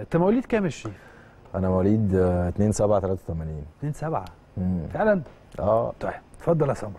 انت مواليد كام يا شريف؟ انا مواليد آه، 2 7 83 2 7 مم. فعلا اه طيب اتفضل يا سمره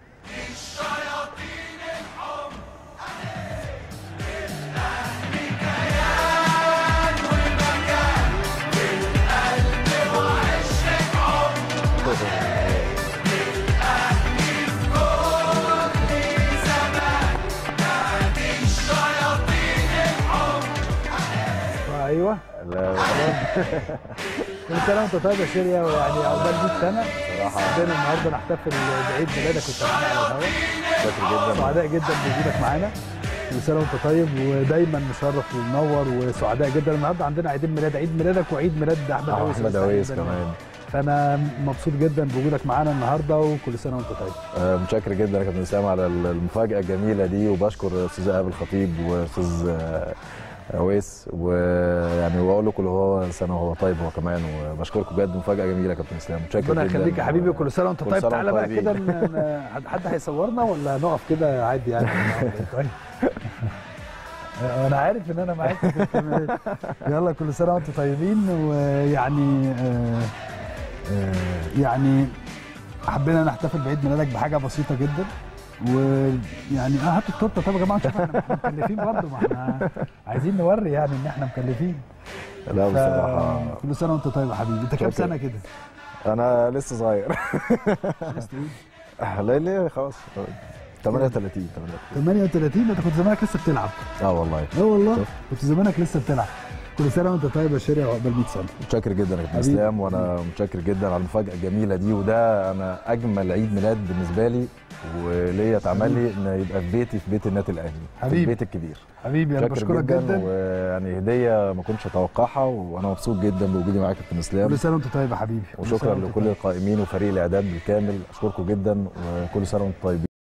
ايوه لا كل سنه وانت طيب يا شيريا ويعني عقبال 100 سنه صراحه قدرنا النهارده نحتفل بعيد ميلادك وانت معانا على الهواء شاكر جدا سعداء جدا بوجودك معانا كل سنه وانت طيب ودايما مشرف ومنور وسعداء جدا النهارده عندنا عيدين ميلاد عيد ميلادك وعيد ميلاد احمد آه، عويس احمد سعيد عويس جداً. كمان فانا مبسوط جدا بوجودك معانا النهارده وكل سنه وانت طيب آه، متشكر جدا يا كابتن اسلام على المفاجاه الجميله دي وبشكر استاذ ايهاب الخطيب واستاذ آه، عويس ويعني واقول له كل هو سنه وهو طيب هو كمان وبشكركم بجد مفاجاه جميله يا كابتن اسلام متشكر ربنا جدا يخليك يا حبيبي وكل سنه وانت كل طيب سنة تعالى وانتم بقى كده طيبين. ن- ن- حد هيصورنا ولا نقف كده عادي يعني طيب انا عارف ان انا معاك في التمرين. يلا كل سنه وانتم طيبين ويعني آه، آه، يعني حبينا نحتفل بعيد ميلادك بحاجه بسيطه جدا ويعني اه هاتوا التورته طب يا جماعه نشوف احنا إحنا مكلفين برضه ما احنا عايزين نوري يعني ان احنا مكلفين لا ف- بصراحه كل سنه وانت طيب يا حبيبي انت كام شكراً. سنه كده؟ انا لسه صغير لا ليه خلاص 38 38 38 انت كنت زمانك لسه بتلعب اه والله اه والله شوف. كنت زمانك لسه بتلعب كل سنه وانت طيب يا شيري وعقبال 100 سنه متشكر جدا يا كابتن حبيبي. اسلام وانا متشكر جدا على المفاجاه الجميله دي وده انا اجمل عيد ميلاد بالنسبه لي وليا اتعمل لي ان يبقى في بيتي في بيت النادي الاهلي في حبيبي. البيت الكبير حبيبي انا متشكر بشكرك جدا ويعني هديه ما كنتش اتوقعها وانا مبسوط جدا بوجودي معاك يا كابتن اسلام كل سنه وانت طيب يا حبيبي كل سنة وشكرا وأنت لكل طيب. القائمين وفريق الاعداد بالكامل اشكركم جدا وكل سنه وانتم طيبين